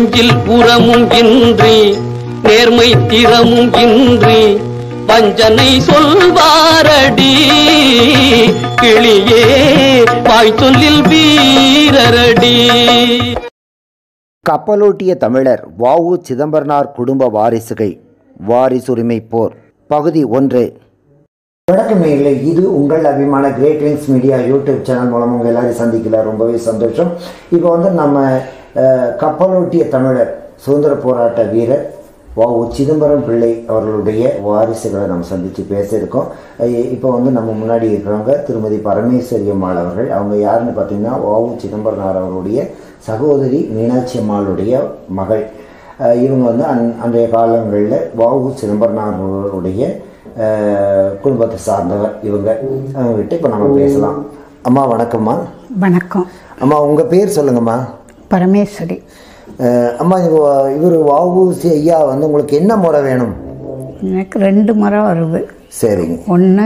நெஞ்சில் புறமும் இன்றி நேர்மை திறமும் இன்றி வஞ்சனை சொல்வாரடி கிளியே வாய் சொல்லில் வீரரடி கப்பலோட்டிய தமிழர் வாவு சிதம்பரனார் குடும்ப வாரிசுகை வாரிசுரிமை போர் பகுதி ஒன்று வணக்கம் நேயர்களே இது உங்கள் அபிமான great wings media YouTube channel மூலம் உங்கள் எல்லாரையும் சந்திக்கல ரொம்பவே சந்தோஷம் இப்போ வந்து நம்ம அஹ், கப்பலோட்டிய தமிழர் சுதந்திர போராட்ட வீரர் வாவு சிதம்பரம் பிள்ளை அவர்களுடைய வாரிசுகளை நம்ம சந்தித்து பேச இருக்கோம் அஹ், இப்போ வந்து நம்ம முன்னாடி இருக்கிறவங்க திருமதி பரமேஸ்வரி அம்மாள் அவர்கள் அவங்க யாருன்னு பார்த்தீங்கன்னா வாவு சிதம்பரனார் அவர்களுடைய சகோதரி மீனாட்சி அம்மாளுடைய மகள் அஹ், இவங்க வந்து அந் அன்றைய காலங்களில் வாவு சிதம்பரனார் அவர்களுடைய அஹ், குடும்பத்தை சார்ந்தவர் இவங்க அவங்ககிட்ட இப்போ நம்ம பேசலாம் அம்மா வணக்கம்மா வணக்கம் அம்மா உங்கள் பேர் சொல்லுங்கம்மா பரமேஸ்வரி அஹ், அம்மா இவர் வாவுசி ஐயா வந்து உங்களுக்கு என்ன முறை வேணும் எனக்கு ரெண்டு முறை வருது சரிங்க ஒன்று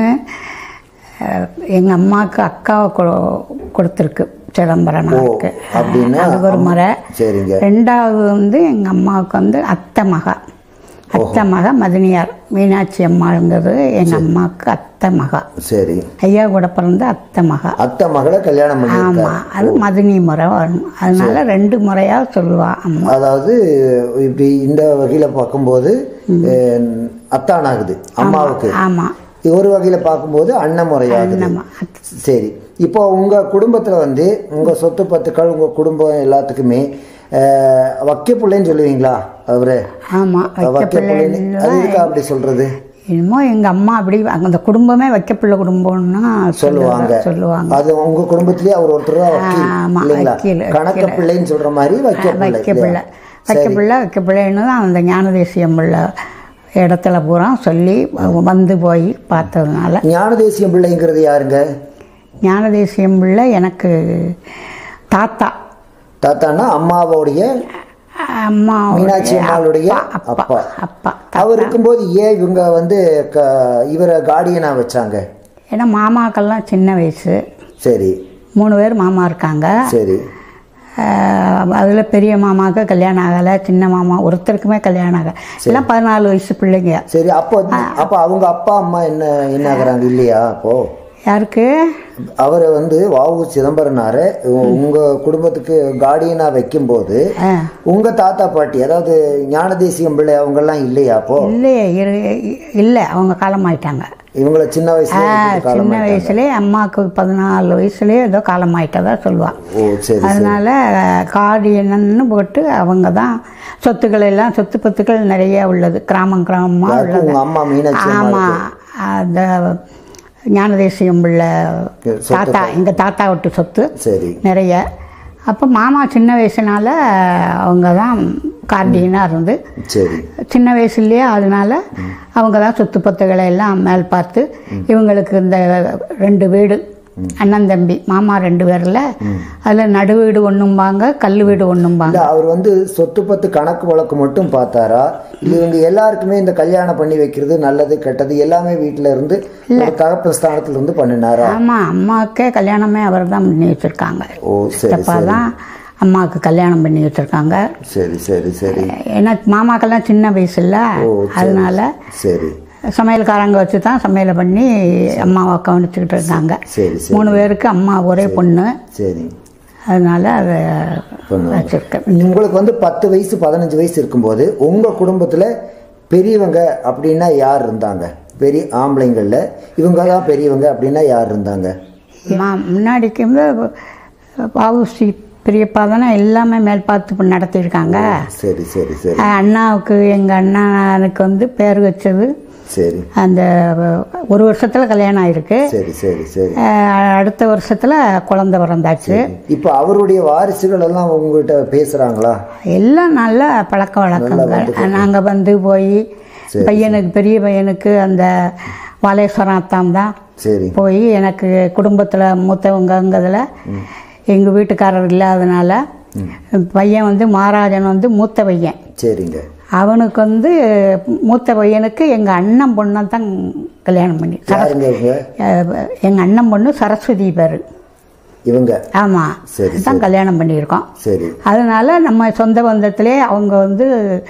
எங்கள் அம்மாவுக்கு அக்காவை கொ- கொடுத்துருக்கு சிதம்பரனாருக்கு ஓ, அப்படின்னா அது ஒரு முறை சரிங்க ரெண்டாவது வந்து எங்கள் அம்மாவுக்கு வந்து அத்தை மகா அத்தை மக மதினியார் மீனாட்சி அம்மாங்கிறது எங்கள் அம்மாவுக்கு அத்தை மகா சரி ஐயா கூட பிறந்த அத்தை மகா அத்தை மகளை கல்யாணம் பண்ணியிருக்காரு ஆமாம் அது மதினி முறை வரும் அதனால ரெண்டு முறையாக சொல்லுவா அம்மா அதாவது இப்படி இந்த வகையில் பார்க்கும்போது அஹ், அத்தானாகுது அம்மாவுக்கு ஆமாம் ஒரு வகையில் பார்க்கும்போது அண்ணன் முறையாகுது சரி இப்போ உங்கள் குடும்பத்தில் வந்து உங்கள் சொத்து பத்துக்கள் உங்கள் குடும்பம் எல்லாத்துக்குமே அஹ், வக்கிய பிள்ளைன்னு சொல்லுவீங்களா அவரு ஆமாம் வைக்க வக்கிய பிள்ளைன்னு அது எதுக்கு அப்படி சொல்றது என்னமோ எங்கள் அம்மா அப்படி அந்த குடும்பமே வைக்கப்பிள்ளை குடும்பம்னா சொல்லுவாங்க சொல்லுவாங்க அது உங்க குடும்பத்திலேயே அவர் ஒருத்தர் தான் வக்கீல் ஆமா, இல்லைங்களா வக்கீல், கணக்க பிள்ளைன்னு சொல்ற மாதிரி வக்கிய பிள்ளை வைக்கப்பிள்ளை இல்லையா? வைக்கப்பிள்ளை வைக்கப்பிள்ளைன்னு தான் அந்த ஞானதேசியம் பிள்ளை இடத்துல பூரா சொல்லி வந்து போய் பார்த்ததுனால ஞான தேசியம் பிள்ளைங்கிறது யாருங்க ஞானதேசியம் பிள்ளை எனக்கு தாத்தா தாத்தான்னா அம்மாவோடைய அம்மா மீனாட்சி அம்மாளுடைய அப்பா அப்பா அப்பா அவர் இருக்கும்போது ஏன் இவங்க வந்து க- இவரை கார்டியனா வச்சாங்க ஏன்னா மாமாக்கெல்லாம் சின்ன வயசு சரி மூணு பேர் மாமா இருக்காங்க சரி அதில் பெரிய மாமாவுக்கு கல்யாணம் ஆகலை சின்ன மாமா ஒருத்தருக்குமே கல்யாணம் ஆகலை எல்லாம் பதினாலு வயசு பிள்ளைங்க சரி அப்போ அப்ப அவங்க அப்பா அம்மா என்ன என்ன ஆகுறாங்க இல்லையா அப்போ யாருக்கு அவரை வந்து வாவு சிதம்பரனார உங்க குடும்பத்துக்கு கார்டியனா வைக்கும்போது ஆ. உங்க தாத்தா பாட்டி அதாவது ஞானதேசியம் பிள்ளை அவங்க எல்லாம் இல்லையா அப்போ இல்லையே இரு- இல்லை அவங்க காலமாயிட்டாங்க இவங்கள சின்ன வயசுல ஆ, விட்டுட்டு காலம் சின்ன வயசுலேயே அம்மாவுக்கு பதினாலு வயசுலேயே ஏதோ காலமாயிட்டதா சொல்லுவாள் ஓ சரி அதனால கார்டியன்னு போட்டு அவங்க தான் சொத்துக்கள் எல்லாம் சொத்து பத்துக்கள் நிறைய உள்ளது கிராமம் கிராமமாக யாருக்கு உள்ளது உங்க அம்மா மீனாட்சி ஆமாம் அந்த ஞானதேசியம் பிள்ளை சொத்து தாத்தா எங்கள் தாத்தா விட்டு சொத்து சரி நிறைய அப்போ மாமா சின்ன வயசுனால அவங்க தான் கார்டியனாக இருந்து சரி சின்ன வயசுலயே அதனால அவங்க தான் சொத்து பத்துகளை எல்லாம் மேல் பார்த்து இவங்களுக்கு இந்த ரெண்டு வீடு அண்ணன் தம்பி மாமா ரெண்டு பேரில் அதில் நடு வீடு ஒன்றும்பாங்க கல் வீடு ஒன்றும்பாங்க இல்ல அவர் வந்து சொத்து பத்து கணக்கு வழக்கு மட்டும் பார்த்தாரா இல்ல இவங்க எல்லாருக்குமே இந்த கல்யாணம் பண்ணி வைக்கிறது நல்லது கெட்டது எல்லாமே வீட்டுல இருந்து ஒரு தகப்ப ஸ்தானத்துல இருந்து பண்ணினாரா ஆமாம் அம்மாவுக்கே கல்யாணமே அவர் தான் பண்ணி வச்சுருக்காங்க ஓ சரி சித்தப்பா தான் அம்மாவுக்கு கல்யாணம் பண்ணி வச்சுருக்காங்க சரி சரி சரி ஏன்னா மாமாக்கெல்லாம் சின்ன வயசுல ஓ சரி. அதனால சரி சமையல்காரங்க வச்சு தான் சமையலை பண்ணி அம்மாவை கவனிச்சுக்கிட்டு இருந்தாங்க சரி சரி மூணு பேருக்கு அம்மா ஒரே பொண்ணு சரி அதனால அதை பண்ணுவாங்க. வச்சுருக்கேன் உங்களுக்கு வந்து பத்து வயசு பதினஞ்சு வயசு இருக்கும்போது உங்க குடும்பத்துல பெரியவங்க அப்படின்னா யார் இருந்தாங்க பெரிய ஆம்பளைங்கள்ல இவங்க தான் பெரியவங்க அப்படின்னா யார் இருந்தாங்க மா- முன்னாடிக்கு வந்து பாவுசி பெரியப்பா தானே எல்லாமே மேல் பார்த்து நடத்தியிருக்காங்க சரி சரி சரி அஹ் அண்ணாவுக்கு எங்கள் அண்ணனுக்கு வந்து பேர் வச்சது சரி அந்த ஒரு வருஷத்தில் கல்யாணம் ஆயிருக்கு சரி சரி சரி அஹ் அடுத்த வருஷத்தில் குழந்தை பிறந்தாச்சு இப்போ அவருடைய வாரிசுகள் எல்லாம் உங்ககிட்ட பேசுறாங்களா எல்லாம் நல்ல பழக்க வழக்கங்கள் நாங்கள் வந்து போய் பையனுக்கு பெரிய பையனுக்கு அந்த வாலேஸ்வரம் அத்தான் தான் சரி போய் எனக்கு குடும்பத்தில் மூத்தவங்கங்கிறதுல எங்கள் வீட்டுக்காரர் இல்லாதனால பையன் வந்து மகாராஜன் வந்து மூத்த பையன் சரிங்க அவனுக்கு வந்து மூத்த பையனுக்கு எங்கள் அண்ணன் பொண்ணை தான் கல்யாணம் பண்ணி யாருங்க இவங்க எங்கள் அண்ணன் பொண்ணு சரஸ்வதி பேர் இவங்க ஆமாம் சரி, தான் கல்யாணம் பண்ணியிருக்கோம் சரி அதனால நம்ம சொந்த பந்தத்திலே அவங்க வந்து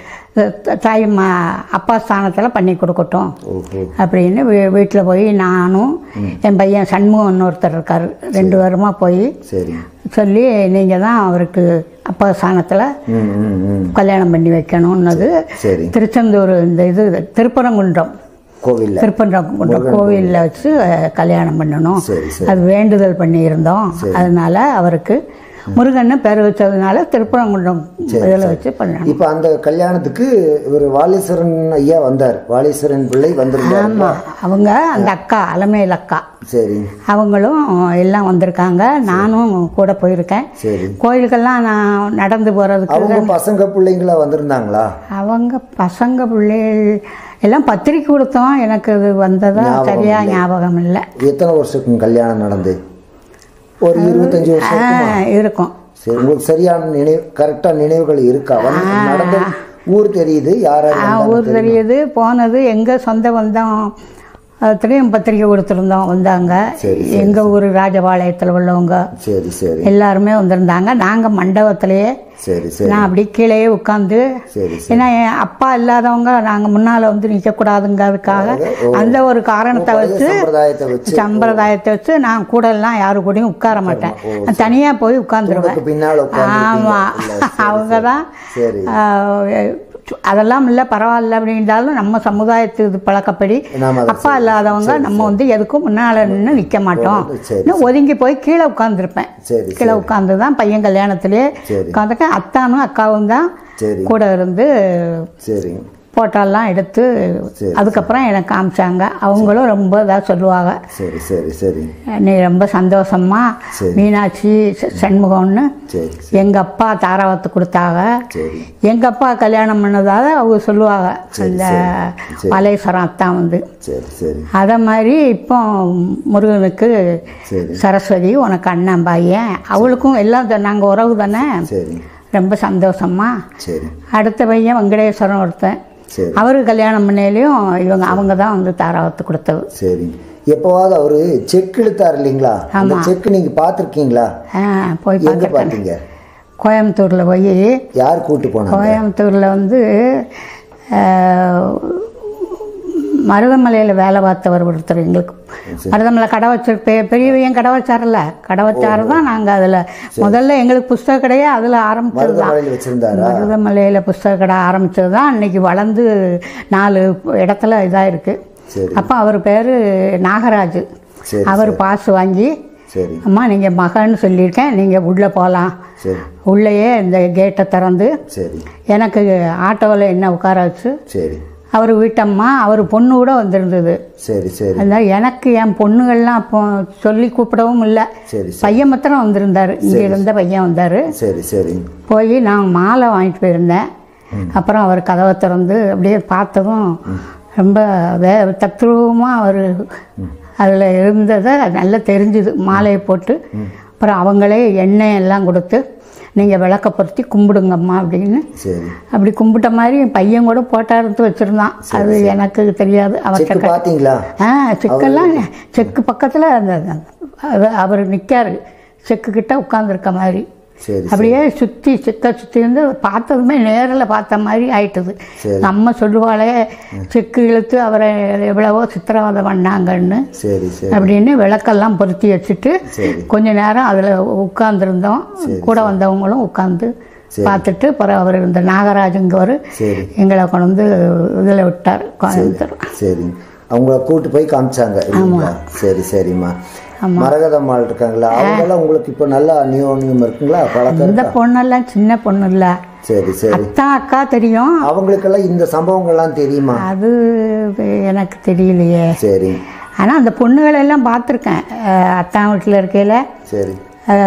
த- தாய் மா அப்பா ஸ்தானத்தில் பண்ணி கொடுக்கட்டும் ஓஹோ அப்படின்னு வீட்டில் போய் நானும் என் பையன் சண்முகம்னு ஒருத்தர் இருக்கார் ரெண்டு வாரமா போய் சரி சொல்லி நீங்கள் தான் அவருக்கு அப்பா ஸ்தானத்தில் ம் ம் ம் கல்யாணம் பண்ணி வைக்கணும்னது சரி திருச்செந்தூர் இந்த இது திருப்பரங்குன்றம் கோவில்ல திருப்பரங்குன்றம் கோவிலில் வச்சு அஹ், கல்யாணம் பண்ணணும் சரி சரி அது வேண்டுதல் பண்ணியிருந்தோம் அதனால அவருக்கு முருகன்னு பேர் வச்சதுனால திருப்பரங்குன்றம் இதில் வச்சு பண்ணணும் இப்போ அந்த கல்யாணத்துக்கு இவர் வாலீஸ்வரன் ஐயா வந்தார் வாலீஸ்வரன் பிள்ளை வந்திருந்தார் ஆமாம் அவங்க அந்த அக்கா அலமேல் அக்கா சரி அவங்களும் எல்லாம் வந்திருக்காங்க நானும் கூட போயிருக்கேன் சரி கோயிலுக்கெல்லாம் நான் நடந்து போகிறதுக்கு அவங்க பசங்க பிள்ளைங்களா வந்திருந்தாங்களா அவங்க பசங்க பிள்ளைகள் எல்லாம் பத்திரிக்கை கொடுத்தோம் எனக்கு அது வந்ததா சரியா ஞாபகம் இல்லை எத்தனை வருஷத்துக்கு கல்யாணம் நடந்து ஒரு இருபத்தஞ்சு வருஷம் ஆ, இருக்கும் சரி உங்களுக்கு சரியான நினைவு கரெக்டா நினைவுகள் இருக்கா வந்து நடந்த ஊர் தெரியுது யாராரு ஆ, ஊர் தெரியுது போனது எங்கள் சொந்த பந்தம் அதுலேயும் பத்திரிக்கை கொடுத்துருந்தோம் வந்தாங்க எங்கள் ஊர் ராஜபாளையத்தில் உள்ளவங்க சரி சரி எல்லாருமே வந்திருந்தாங்க நாங்கள் மண்டபத்திலேயே சரி சரி நான் அப்படி கீழேயே உட்காந்து சரி சரி ஏன்னா என் அப்பா இல்லாதவங்க நாங்கள் முன்னால் வந்து நிற்கக்கூடாதுங்கிறதுக்காக அந்த ஒரு காரணத்தை வச்சு சம்பிரதாயத்தை வச்சு சம்பிரதாயத்தை வச்சு நான் கூட எல்லாம் யாரு கூடயும் உட்கார மாட்டேன் நான் தனியாக போய் உட்காந்துருவேன் தூணுக்கு பின்னால ஆமாம் அவங்க தான் சரி அதெல்லாம் இல்லை பரவாயில்ல அப்படின்றாலும் நம்ம சமுதாயத்து இது பழக்கப்படி நாம அதை அப்பா இல்லாதவங்க நம்ம வந்து எதுக்கும் முன்னால் நின்று நிற்க மாட்டோம் சரி, இன்னும் ஒதுங்கி போய் கீழே உட்காந்துருப்பேன் சரி கீழே உட்காந்து தான் பையன் கல்யாணத்திலே சரி. உட்காந்துருக்கேன் அத்தானும் அக்காவும் தான் சரி கூட இருந்து சரி போட்டோலாம் எடுத்து சரி. அதுக்கப்புறம் எனக்கு காமிச்சாங்க அவங்களும் ரொம்ப இதாக சொல்லுவாங்க சரி சரி சரி நீ ரொம்ப சந்தோஷமா சரி. மீனாட்சி ச- சண்முகம்னு சரி சரி எங்க அப்பா தாராவத்து கொடுத்தாங்க சரி எங்க அப்பா கல்யாணம் பண்ணதால அவங்க சொல்லுவாங்க சரி, அந்த சரி, சரி. மலேஸ்வரம் அத்தான் வந்து சரி சரி அதை மாதிரி இப்போ முருகனுக்கு சரி சரஸ்வதி உனக்கு அண்ணன் பையன் அவளுக்கும் எல்லாம் நாங்கள் உறவு தானே சரி ரொம்ப சந்தோஷமா சரி அடுத்த பையன் வெங்கடேஸ்வரன் ஒருத்தன் சரி அவருக்கு கல்யாணம் பண்ணையிலையும் இவங்க அவங்க தான் வந்து தாராவத்து கொடுத்தது சரி எப்போவாவது அவரு செக் இழுத்தார் இல்லைங்களா அந்த செக் நீங்க பார்த்துருக்கீங்களா ஆ போய் எங்க பார்த்துட்டேன் பார்த்தீங்க கோயம்புத்தூரில் போய் யார் கூட்டு போனாங்க கோயம்புத்தூரில் வந்து மருதமலையில் வேலை பார்த்தவர் ஒருத்தர் எங்களுக்கு மருதமலை கடை வச்சு பெ பெரியவையும் கடை வச்சார்ல கடை வச்சாரு தான் நாங்கள் அதில் முதல்ல எங்களுக்கு புஸ்தக கடையே அதில் ஆரம்பிச்சது தான் மருதமலையில் வச்சிருந்தாரா மருதமலையில் புஸ்தக கடை ஆரம்பிச்சது தான் இன்னைக்கு வளர்ந்து நாலு இடத்துல இதாக இருக்குது சரி அப்போ அவர் பேர் நாகராஜ் சரி அவர் பாஸ் வாங்கி சரி அம்மா நீங்கள் மகன்னு சொல்லியிருக்கேன் நீங்கள் உள்ளே போகலாம் சரி உள்ளேயே இந்த கேட்டை திறந்து சரி எனக்கு ஆட்டோவில் என்ன உட்கார வச்சு சரி அவர் வீட்டம்மா அவர் பொண்ணு கூட வந்திருந்தது சரி சரி அதனால எனக்கு என் பொண்ணுகள்லாம் அப்போ சொல்லி கூப்பிடவும் இல்லை சரி சரி பையன் மாத்திரம் வந்திருந்தார் இங்கே இருந்த பையன் வந்தார் சரி சரி போய் நான் மாலை வாங்கிட்டு போயிருந்தேன் அப்புறம் அவர் கதவை திறந்து அப்படியே பார்த்ததும் ரொம்ப வே தத்ரூபமாக அவர் அதில் இருந்ததை நல்லா தெரிஞ்சுது மாலையை போட்டு அப்புறம் அவங்களே எண்ணெய் எல்லாம் கொடுத்து நீங்கள் விளக்க பொருத்தி கும்பிடுங்கம்மா அப்படின்னு சரி அப்படி கும்பிட்ட மாதிரி என் பையன் கூட போட்டோ எடுத்து வச்சுருந்தான் அது எனக்கு தெரியாது அவர்கிட்ட செக் பார்த்தீங்களா ஆ செக்கெல்லாம் செக்கு பக்கத்தில் அந்த அது அவர் நிற்காரு செக்கு கிட்ட உட்காந்துருக்க மாதிரி சரி அப்படியே சுற்றி செக்க சுற்றி இருந்து பார்த்ததுமே நேரில் பார்த்த மாதிரி ஆயிட்டுது சரி. நம்ம சொல்லுவாளே செக்கு இழுத்து அவரை எவ்வளவோ சித்திரவதை பண்ணாங்கன்னு சரி சரி அப்படின்னு விளக்கெல்லாம் பொருத்தி வச்சுட்டு சரி கொஞ்ச நேரம் அதில் உட்காந்துருந்தோம் கூட வந்தவங்களும் உட்காந்து பார்த்துட்டு அப்புறம் அவர் இந்த நாகராஜுங்கவர் சரி எங்களை கொண்டு வந்து இதில் விட்டார் கோயம்புத்தூர் சரி அவங்கள கூட்டு போய் காமிச்சாங்க இல்லைங்களா சரி சரிம்மா மரகதம்மாள் இருக்காங்களா அவங்கெல்லாம் உங்களுக்கு இப்போ நல்லா அந்யோன்யம் இருக்குங்களா பழக்கம் இந்த இருக்கா பொண்ணெல்லாம் சின்ன பொண்ணு இல்லை சரி சரி அத்தா அக்கா தெரியும் அவங்களுக்கெல்லாம் இந்த சம்பவங்கள்லாம் தெரியுமா அது எனக்கு தெரியலையே சரி ஆனால் அந்த பொண்ணுகளை எல்லாம் பார்த்துருக்கேன் அஹ் அத்தான் வீட்டில் இருக்கையில் சரி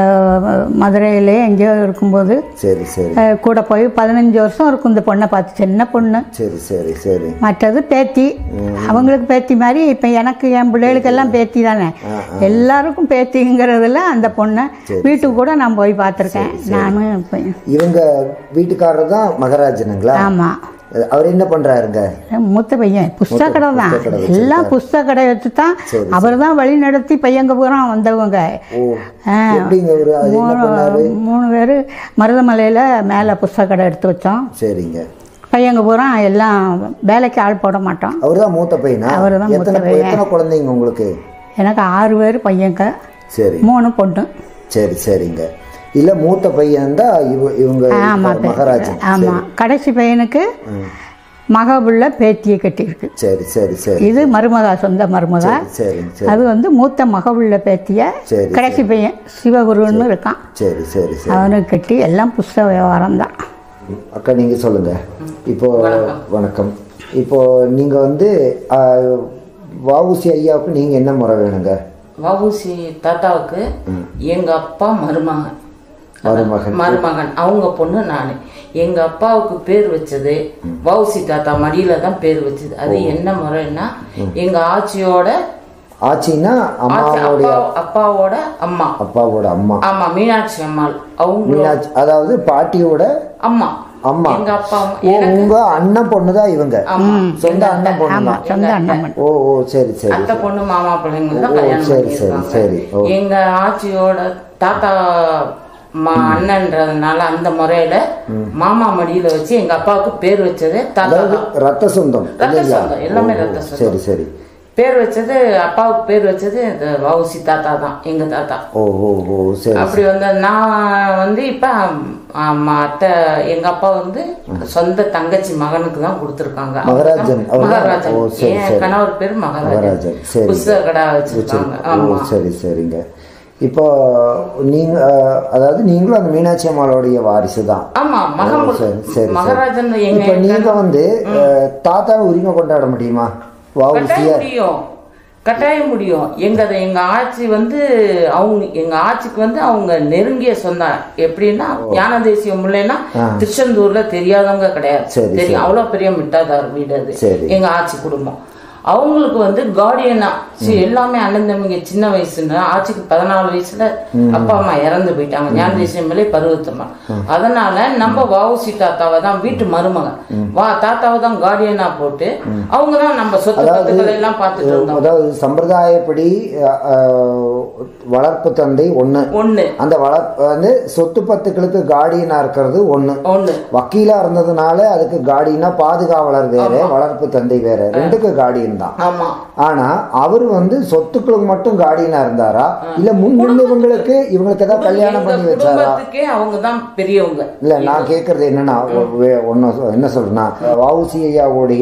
மதுரையிலே எங்கேயோ இருக்கும்போது சரி சரி அஹ் கூட போய் பதினஞ்சு வருஷம் இருக்கும் இந்த பொண்ணை பார்த்து சின்ன பொண்ணு சரி சரி சரி மற்றது பேத்தி அவங்களுக்கு பேத்தி மாதிரி இப்போ எனக்கு என் பிள்ளைகளுக்கெல்லாம் பேத்தி தானே எல்லாருக்கும் பேத்திங்கிறதுல அந்த பொண்ணை வீட்டுக்கு கூட நான் போய் பார்த்துருக்கேன் நானும் இப்போ இவங்க வீட்டுக்காரர் தான் மகராஜனுங்களா ஆமாம் அவர் என்ன பண்றாருங்க மூத்த பையன் புஸ்தக கடை தான் புஸ்தக கடை வச்சிருக்காரு. எல்லாம் புஸ்தக கடை வச்சு தான் சரி, அவர் தான் வழி நடத்தி பையங்க பூரா வந்தவங்க ஓ ஆ, எப்படிங்க அவரு அது என்ன பண்ணாரு மூணு மூணு பேர் மருதமலையில் மேலே புஸ்தக கடை எடுத்து வச்சோம் சரிங்க பையங்க பூரா எல்லாம் வேலைக்கு ஆள் போட மாட்டோம் அவர் தான் மூத்த பையனா அவர்தான் மூத்த எத்தனை பையன். எத்தனை குழந்தைங்க உங்களுக்கு எனக்கு ஆறு பேர் பையங்க சரி மூணு பொண்ணு சரி சரிங்க இல்ல மூத்த பையன் தான் இவ இவங்க ஆமாம் மகாராஜன் ஆமாம் கடைசி பையனுக்கு மகபுள்ள பேத்தியை கட்டியிருக்கு சரி சரி சரி இது மருமகா சொந்த மருமகா சரி சரிங்க சரி அது வந்து மூத்த மகவுள்ள பேத்திய சரி, கடைசி பையன் சிவகுருன்னு இருக்கான் சரி சரி சரி அவனுக்கு கட்டி எல்லாம் புஸ்தக வியாபாரம் தான் அக்கா நீங்க சொல்லுங்க இப்போ வணக்கம் இப்போ நீங்க வந்து ஆ, வஉசி ஐயாவுக்கு நீங்க என்ன முறை வேணுங்க வவுசி தாத்தாவுக்கு எங்க அப்பா மருமகன் மருமகன். மருமகன் அவங்க பொண்ணு நானு எங்க அப்பாவுக்கு பேர் வச்சது வவுசி தாத்தா மடியில தான் பேர் வச்சது அது என்ன முறைன்னா எங்க ஆச்சியோட ஆச்சின்னா ஆச்சி அம்மாவுடைய அப்பா அப்பாவோட அம்மா அப்பாவோட அம்மா ஆமா மீனாட்சி அம்மாள் அவங்க மீனாட்சி அதாவது பாட்டியோட அம்மா அம்மா எங்க அப்பா அம்மா ஓ உங்க அண்ணன் பொண்ணு தான் இவங்க ஆமா சொந்த அண்ணன் பொண்ணு ஆமாம் தான் சொந்த அண்ணன் ஓ ஓ சரி சரி அத்தை பொண்ணு மாமா பிள்ளைங்க தான் ஓ, கல்யாணம் சரி, சரி, பண்ணியிருக்காங்க சரி. ஓ. எங்க ஆச்சியோட தாத்தா மா அண்ணன்றதுனால அந்த முறையில மாமா மடியில வச்சு எங்க அப்பாவுக்கு பேர் வச்சது தாத்தா அதாவது தான் ரத்த சொந்தம் ரத்த இல்லைங்களா? சொந்தம், எல்லாமே ஓ, ஓ, ரத்த சொந்தம். சரி சரி பேர் வச்சது அப்பாவுக்கு பேர் வச்சது இந்த வவுசி தாத்தா தான் எங்க தாத்தா ஓ ஓ ஓ சரி அப்படி வந்து நான் வந்து இப்ப ஆமா, அத்தை எங்க அப்பா வந்து சொந்த தங்கச்சி மகனுக்கு தான் கொடுத்துருக்காங்க மகாராஜன், அவர்தான்? மகாராஜன் ஓ, சரி, என் சரி. கணவர் பேர் மகாராஜன் மகாராஜன், சரி. புஸ்தக கடை வச்சிருக்காங்க வச்சிருக்கு. ஓ ஆமா சரி சரிங்க இப்போ நீங்க அஹ், அதாவது நீங்களும் அந்த மீனாட்சி அம்மாளுடைய வாரிசு தான் ஆமா ஓ, மகம் சரி சரி மகாராஜன் சரி. எங்க இப்போ நீங்க வந்து அஹ், தாத்தாவை உரிமை கொண்டாட முடியுமா கட்டாயம் வவுசிய முடியும் கட்டாயம் முடியும் எங்க எங்க ஆட்சி வந்து அவங்க எங்க ஆட்சிக்கு வந்து அவங்க நெருங்கிய சொந்தம் எப்படின்னா ஞான தேசியம் இல்லைன்னா திருச்செந்தூர்ல தெரியாதவங்க கிடையாது சரி, தெரியும் அவ்வளவு பெரிய மிட்டாதார் வீடு அது சரி. எங்க ஆட்சி குடும்பம் அவங்களுக்கு வந்து கார்டியனா எல்லாமே அண்ணன் தம்பிங்க சின்ன வயசுன்னா ஆட்சிக்கு பதினாலு வயசுல அப்பா அம்மா இறந்து போயிட்டாங்க ஞான தேசியம் மேலே பருவத்தம்மா அதனால நம்ம வாவுசி தாத்தாவை தான் வீட்டு மருமகன் வா தாத்தாவை தான் கார்டியனா போட்டு அவங்க தான் நம்ம சொத்து பத்துக்களை எல்லாம் பார்த்துட்டு இருந்தோம் அதாவது சம்பிரதாயப்படி அஹ், அஹ், வளர்ப்பு தந்தை ஒண்ணு ஒண்ணு அந்த வளர்ப்பு வந்து சொத்து பத்துக்களுக்கு கார்டியனா இருக்கிறது ஒண்ணு ஒண்ணு வக்கீலா இருந்ததுனால அதுக்கு கார்டியனா பாதுகாவலர் வேற வளர்ப்பு தந்தை வேற ரெண்டுக்கு கார்டியன் தான் ஆமா ஆனா அவர் வந்து சொத்துக்களுக்கு மட்டும் கார்டியனா இருந்தாரா இல்ல முன் இவங்களுக்கு இவங்களுக்கு ஏதாவது கல்யாணம் எங்க பண்ணி வச்சாரா குடும்பத்துக்கே அவங்க தான் பெரியவங்க இல்ல நான் கேக்குறது என்னன்னா ஒன்னு என்ன சொல்றேன்னா வவுசி ஐயாவுடைய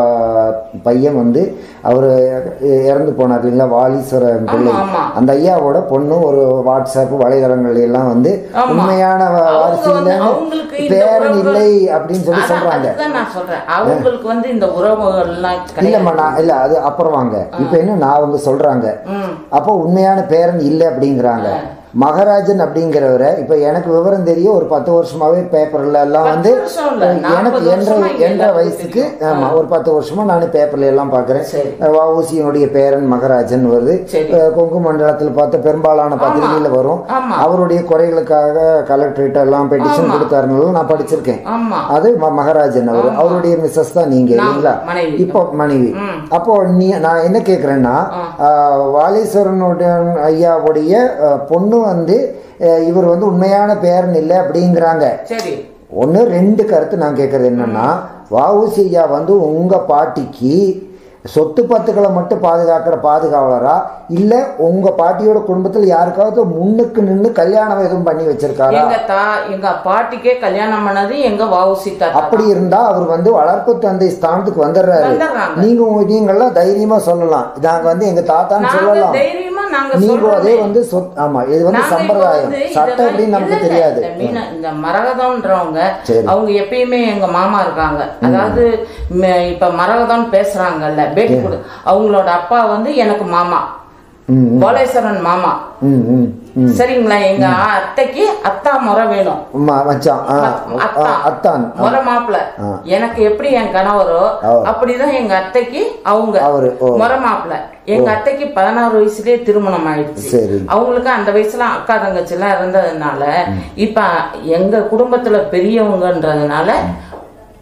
ப- பையன் வந்து அவரு இறந்து போனார் இல்லைங்களா வாலீஸ்வரன் பிள்ளை ஆமா. அந்த ஐயாவோட பொண்ணு ஒரு வாட்ஸ்அப் வலைதளங்கள் எல்லாம் வந்து ஆமா. உண்மையான வ- அவங்க வாரிசு வந்து- இல்லைன்னு அவங்களுக்கு இந்த பேரன் உறவுகள்- இல்லை அப்படின்னு சொல்லி அதான் சொல்றாங்க அதுதான் நான் சொல்றேன் அவங்களுக்கு வந்து இந்த உறவுகள் எல்லாம் இல்லம்மா கிடையாது நான் இல்ல அது அப்புறம் வாங்க இப்ப என்ன நான் அவங்க சொல்றாங்க ம். அப்போ உண்மையான பேரன் இல்லை அப்படிங்கிறாங்க மகாராஜன் அப்படிங்கிறவரை இப்ப எனக்கு விவரம் தெரியும் ஒரு பத்து வருஷமாவே பேப்பர்ல எல்லாம் வந்து வருஷம் இல்ல, எனக்கு நாற்பது என்ற வருஷமா இங்க என்ற எல்லாருக்கும் வயசுக்கு தெரியும். ஆமா ஒரு பத்து வருஷமா நான் பேப்பர்ல எல்லாம் பாக்குறேன் சரி. வஉசியினுடைய பேரன் மகராஜன் வருது சரி. அஹ், கொங்கு மண்டலத்தில் பார்த்த பெரும்பாலான பத்திரிகையில வரும் ஆமா. அவருடைய குறைகளுக்காக கலெக்டரேட் எல்லாம் பெட்டிஷன் ஆமா. கொடுத்தாருன்னு நான் படிச்சிருக்கேன் ஆமா அது ம- மகாராஜன் அவர் அவருடைய மிஸ்ஸஸ் தான் நீங்க நான் இல்லைங்களா மனைவி. இப்போ மனைவி அப்போ நீ நான் என்ன கேக்குறேன்னா ஆஹ், வாலீஸ்வரனுடைய ஐயாவுடைய ஆஹ், பொண்ணு வந்து ஆஹ், இவர் வந்து உண்மையான பேரன் இல்லை அப்படிங்கிறாங்க சரி ஒன்று ரெண்டு கருத்து நான் கேட்கறது என்னன்னா வஉசி ஐயா வந்து உங்க பாட்டிக்கு சொத்து பத்துக்களை மட்டும் பாதுகாக்கிற பாதுகாவலரா இல்ல உங்க பாட்டியோட குடும்பத்தில் யாருக்காவது முன்னுக்கு நின்று கல்யாணம் எதுவும் பண்ணி வச்சிருக்காரா எங்க தா எங்க பாட்டிக்கே கல்யாணம் பண்ணது எங்க வவுசி தாத்தா அப்படி இருந்தா அவர் வந்து வளர்ப்பு தந்தை ஸ்தானத்துக்கு வந்துடுறாரு வந்துடுறாங்க. நீங்க உங்க- நீங்கெல்லாம் தைரியமா சொல்லலாம் நாங்க வந்து எங்க தாத்தான்னு நாங்க சொல்லலாம் தைரியமா நாங்க நீங்க சொல்றோமே. அதே வந்து சொத் ஆமா இது வந்து நாங்க இப்ப சம்பிரதாயம் வந்து சட்டம் இதெல்லாம் எப்படின்னு நமக்கு இல்ல, இல்ல, தெரியாது இந்த மீன- இந்த மரகதம்ன்றவங்க சரி. அவங்க எப்பயுமே எங்க மாமா இருக்காங்க அதாவது ம- இப்ப மரகதம் பேசுறாங்கல்ல பேட்டி கொடு அவங்களோட அப்பா வந்து எனக்கு மாமா ம், கோலேஸ்வரன் மாமா ம் ம் ம் சரிங்களா எங்க அத்தைக்கு அத்தா முறை வேணும் ம- மச்சான் ஆ, ஆ, அத்தான் அத்தான் முறை மாப்பிள எனக்கு எப்படி என் கணவரோ ஓ. அப்படிதான் எங்க அத்தைக்கு அவங்க அவரு, ஓ. முறை மாப்பிள எங்க அத்தைக்கு பதினாறு வயசுலயே திருமணம் ஆயிடுச்சு சரி. அவங்களுக்கு அந்த வயசுல அக்கா தங்கச்சி எல்லாம் இருந்ததுனால இப்ப எங்க குடும்பத்துல பெரியவங்கன்றதுனால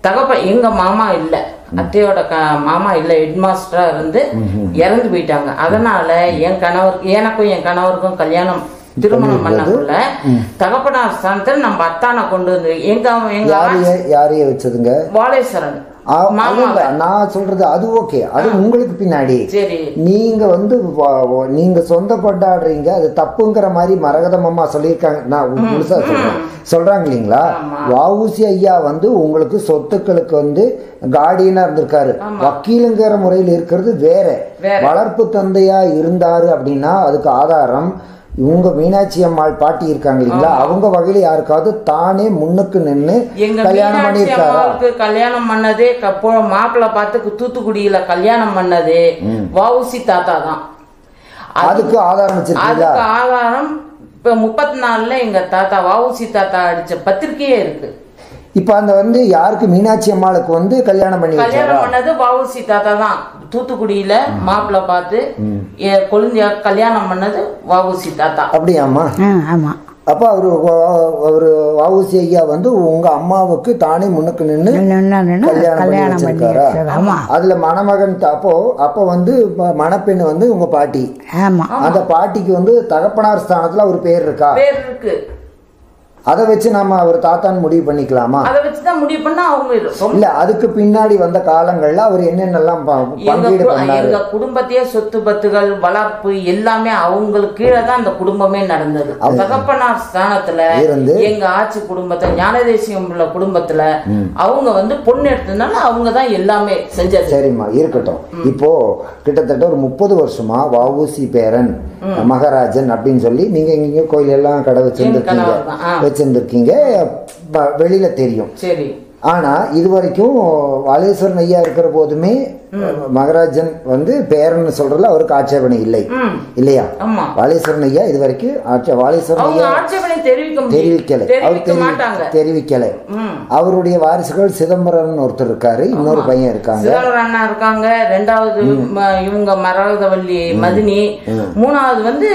தகப்ப எங்க மாமா இல்ல அத்தையோட க மாமா இல்ல ஹெட் மாஸ்டரா இருந்து இறந்து போயிட்டாங்க அதனால என் கணவருக்கு எனக்கும் என் கணவருக்கும் கல்யாணம் திருமணம் பண்ணக்குள்ள தகப்பனார் ஸ்தானத்துல நம்ம அத்தானை கொண்டு வந்து எங்க எங்க யாரைய யாரைய வச்சதுங்க வாலேஸ்வரன் ஆ, மாமா அதுங்க, நான் சொல்றது அது ஓகே அது உங்களுக்கு பின்னாடி சரி நீங்க வந்து வ- வ- நீங்க சொந்த கொண்டாடுறீங்க அது தப்புங்கிற மாதிரி மரகதம் அம்மா சொல்லியிருக்காங்க நான் முழுசா சொல்றேன் சொல்றாங்க இல்லைங்களா வஉசி ஐயா வந்து உங்களுக்கு சொத்துக்களுக்கு வந்து கார்டியனா இருந்திருக்காரு வக்கீலுங்கிற முறையில் இருக்கிறது வேற வேற. வளர்ப்பு தந்தையா இருந்தாரு அப்படின்னா அதுக்கு ஆதாரம் இவங்க மீனாட்சி அம்மாள் பாட்டி இருக்காங்க இல்லைங்களா அவங்க வகையில யாருக்காவது தானே முன்னுக்கு நின்னு எங்க கல்யாணம் மீனாட்சி பண்ணியிருக்காரா அம்மாவுக்கு கல்யாணம் பண்ணதே கப்போ மாப்பிள்ளை பார்த்து தூத்துக்குடியில கல்யாணம் பண்ணதே வவுசி தாத்தா தான் அது- அதுக்கு ஆதாரம் வச்சிருக்கீங்களா அதுக்கு ஆதாரம் இப்ப முப்பத்தி நாலுல எங்க தாத்தா வவுசி தாத்தா அடிச்ச பத்திரிக்கையே இருக்கு இப்ப அந்த வந்து யாருக்கு மீனாட்சி அம்மாளுக்கு வந்து கல்யாணம் பண்ணி வச்சாரா கல்யாணம் பண்ணது வவுசி தாத்தா தான் தூத்துக்குடியில மாப்பிள்ளை பார்த்து என் கொழுந்தியா கல்யாணம் பண்ணது வவுசி தாத்தா அப்படியாம்மா ஆ ஆமாம் அப்ப அவரு வ- அவரு வஉசி ஐயா வந்து உங்க அம்மாவுக்கு தானே முன்னுக்கு நின்னு கல்யாணம் கல்யாணம் பண்ணி கல்யாணம் பண்ணி வச்சிருக்காரா வச்சது ஆமாம் அதுல மணமகன் த- அப்போ அப்போ வந்து ம- மணப்பெண் வந்து உங்க பாட்டி ஆமாம் அந்த பாட்டிக்கு வந்து தகப்பனார் ஸ்தானத்துல ஒரு பேர் இருக்கா பேர் இருக்கு அதை வச்சு நாம அவர் தாத்தான்னு முடிவு பண்ணிக்கலாமா அதை வச்சுதான் முடிவு பண்ணா அவங்க ரொம்ப இல்ல அதுக்கு பின்னாடி வந்த காலங்கள்ல அவர் என்னென்னலாம் ப- எங்க பங்கீடு கு- பண்ணாரு எங்க குடும்பத்தையே சொத்து பத்துகள் வளர்ப்பு எல்லாமே அவங்களுக்கு கீழே தான் அந்த குடும்பமே நடந்தது தகப்பனார் ஸ்தானத்துல இருந்து? எங்க ஆட்சி குடும்பத்தை ஞானதேசியம் உள்ள குடும்பத்துல அவங்க வந்து பொண்ணு எடுத்ததுனால அவங்க தான் எல்லாமே செஞ்சது சரிம்மா இருக்கட்டும் இப்போ கிட்டத்தட்ட ஒரு முப்பது வருஷமா வஉசி பேரன் மகாராஜன் அப்படின்னு சொல்லி நீங்க இங்க கோயில் எல்லாம் கடை வச்சிருந்துருக்கீங்க கணவர் தான், ஆ. வச்சிருந்துருக்கீங்க ப- வெளியில தெரியும் சரி ஆனா இது வரைக்கும் வாலேஸ்வரன் ஐயா இருக்கிற போதுமே மகராஜன் வந்து பேரன் சொல்றதுல அவருக்கு ஆட்சேபனை இல்லை ம் இல்லையா ஆமா வாலேஸ்வரன் ஐயா இது வரைக்கும் ஆட்சே- வாலேஸ்வரன் அவங்க ஐயா ஆட்சேபனை தெரிவிக்க முடியும் தெரிவிக்கலை அவர் தெரிவிக்க தெரிவி- மாட்டாங்க தெரிவிக்கலை ம் அவருடைய வாரிசுகள் சிதம்பரம் ஒருத்தர் இருக்காரு இன்னொரு பையன் இருக்காங்க சிதம்பரம் அண்ணா இருக்காங்க ரெண்டாவது ம- இவங்க மரகதவல்லி மதினி மூணாவது வந்து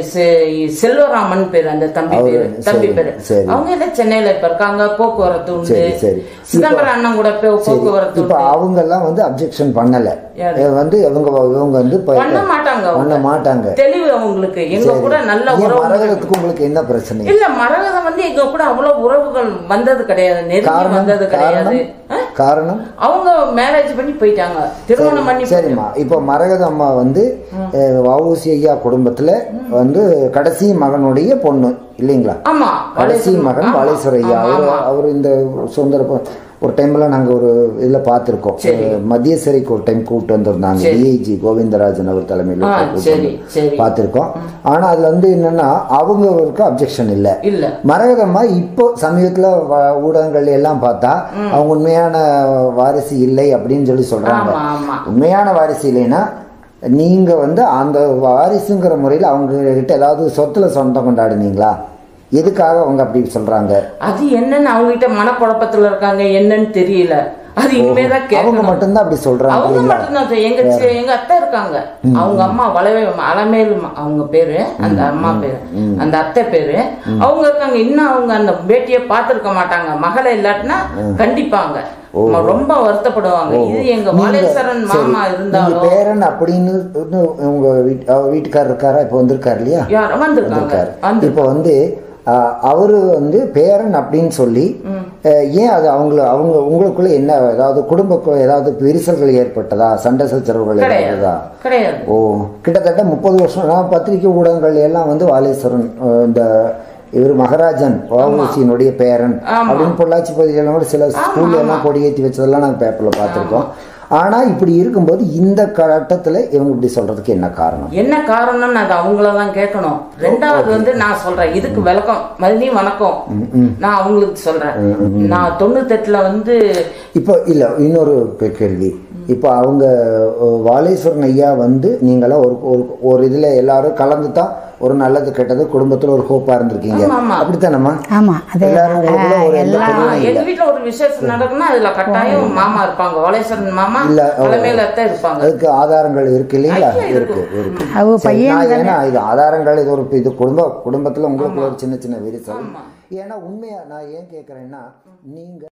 செ- செல்வராமன் பேரு அந்த தம்பி அவரு, பேரு தம்பி சரி, பேரு சரி. அவங்க எல்லாம் சென்னையில இப்ப இருக்காங்க போக்குவரத்து உண்டு சரி, சரி. சிதம்பரம் அண்ணன் கூட போ- போக்குவரத்து இப்ப உண்டு அவங்க எல்லாம் வந்து அப்ஜெக்ஷன் பண்ணல யாரு? அஹ் வந்து இவங்க இவங்க வந்து இப்ப- பண்ண மாட்டாங்க அவங்க. பண்ண மாட்டாங்க தெளிவு அவங்களுக்கு எங்க சரி. கூட நல்ல ஏன் உறவு மரகதத்துக்கு உங்களுக்கு என்ன பிரச்சனை இல்ல மரகதம் வந்து எங்க கூட அவ்வளவு உறவுகள் வந்தது கிடையாது நெருங்கி காரணம் வந்தது கிடையாது காரணம் ஆ? காரணம் அவங்க மேரேஜ் பண்ணி போயிட்டாங்க திருமணம் பண்ணி சரிம்மா இப்போ மரகத அம்மா வந்து அஹ், வஉசி ஐயா குடும்பத்துல வந்து கடைசி மகனுடைய பொண்ணு இல்லைங்களா ஆமா கடைசி வளேசன் மகன் ஆமா, வாலேஸ்வர ஐயா ஆமா, அவர் ஆமா. அவர் இந்த சுதந்திர ப- ஒரு டைம்ல நாங்க ஒரு இதுல பார்த்திருக்கோம் சரி. அஹ், மத்திய சிறைக்கு ஒரு டைம் கூப்பிட்டு வந்திருந்தாங்க சரி. டிஐஜி கோவிந்தராஜன் அவர் தலைமையில் ஆ, கூப்பிட்டு சரி, வந்து சரி. பார்த்திருக்கோம் ஆனா அதுல வந்து என்னன்னா அவங்களுக்கு அப்ஜெக்ஷன் இல்ல இல்ல மரகதம்மா இப்போ சமீபத்துல வ- ஊடகங்கள் எல்லாம் பார்த்தா அவங்க உண்மையான வாரிசு இல்லை அப்படின்னு சொல்லி சொல்றாங்க ஆமா ஆமா உண்மையான வாரிசு இல்லைன்னா நீங்க வந்து அந்த வாரிசுங்கிற முறையில் அவங்க கிட்ட ஏதாவது சொத்துல சொந்தம் கொண்டாடுனீங்களா எதுக்காக அவங்க அப்படி சொல்றாங்க அது என்னன்னு அவங்க கிட்ட மனக்குழப்பத்துல இருக்காங்க என்னன்னு தெரியல அது இனிமேதான் அவங்க கேட்கணும் மட்டும்தான் அப்படி சொல்றாங்க அவங்க இல்லைங்களா? மட்டும்தான் தெரியும். எங்க சி- எங்க அத்தை இருக்காங்க அவங்க அம்மா வளவே அலமேலு ம- அவங்க பேரு அந்த அம்மா பேரு அந்த அத்தை பேரு அவங்க இருக்காங்க இன்னும் அவங்க அந்த பேட்டியை பார்த்திருக்க மாட்டாங்க மகளை இல்லாட்டினா கண்டிப்பாங்க ம- ரொம்ப வருத்தப்படுவாங்க இது எங்க நீங்க- வாலேஸ்வரன் சரி, மாமா நீங்க இருந்தாலும் பேரன் அப்படின்னு இன்னும் உங்க வீட் அவ வீட்டுக்காரர் இருக்காரா இப்போ வந்திருக்காரு இல்லையா யார் வந்திருக்காங்க வந்திருக்காரு வந்து இப்போ வந்து ஆஹ், அவரு வந்து பேரன் அப்படின்னு சொல்லி அஹ், ஏன் அது அவங்கள அவங்க உங்களுக்குள்ள என்ன ஏதாவது குடும்ப ஏதாவது விரிசல்கள் ஏற்பட்டதா சண்டை சச்சரவுகள் கிடையாது ஏற்பட்டதா கிடையாது ஓ கிட்டத்தட்ட முப்பது வருஷம் நான் பத்திரிகை ஊடகங்கள் எல்லாம் வந்து வாலேஸ்வரன் அஹ், இந்த இவர் மகராஜன் வஉசியினுடைய பேரன் ஆமா. அப்படின்னு பொள்ளாச்சி பகுதியில கூட சில ஸ்கூல்ல எல்லாம் கொடியேற்றி வச்சதெல்லாம் நாங்கள் பேப்பர்ல பார்த்துருக்கோம் ஆனா இப்படி இருக்கும்போது இந்த கட்டத்துல இவங்க இப்படி சொல்றதுக்கு என்ன காரணம் என்ன காரணம்னு அது அவங்கள தான் கேட்கணும் ரெண்டாவது வந்து நான் சொல்றேன் இதுக்கு விளக்கம் மதினி வணக்கம் நான் அவங்களுக்கு சொல்றேன் நான் தொண்ணூத்தெட்டுல வந்து இப்போ இல்ல இன்னொரு கே- கேள்வி இப்போ அவங்க அஹ், வாலேஸ்வரன் ஐயா வந்து நீங்களாம் ஒரு ஒரு ஒரு இதுல எல்லாரும் கலந்து தான் ஒரு நல்லது கெட்டது குடும்பத்துல ஒரு ஹோப்பா இருந்திருக்கீங்க ஆமா, ஆமா. அப்படித்தானம்மா ஆமாம் அது எல்லாரும் உங்களுக்குள்ள ஒரு எந்த எல்லாம் பிரிவும் எங்க இல்லை வீட்ல ஒரு விசேஷம் நடக்குன்னா அதுல கட்டாயம் மாமா இருப்பாங்க வலேஸ்வரன் மாமா இல்ல, ஓ. தலைமையில அத்தை இருப்பாங்க அதுக்கு ஆதாரங்கள் இருக்கு இல்லைங்களா ஐயா, இருக்கு இருக்கு. இருக்கு அவ சரி, பையன் நான் ஏன்னா இது ஆதாரங்கள் இது ஒரு இது குடும்ப குடும்பத்துல உங்களுக்கு ஒரு சின்ன சின்ன விரிசல் ஏன்னா உண்மையா நான் ஏன் கேக்குறேன்னா நீங்க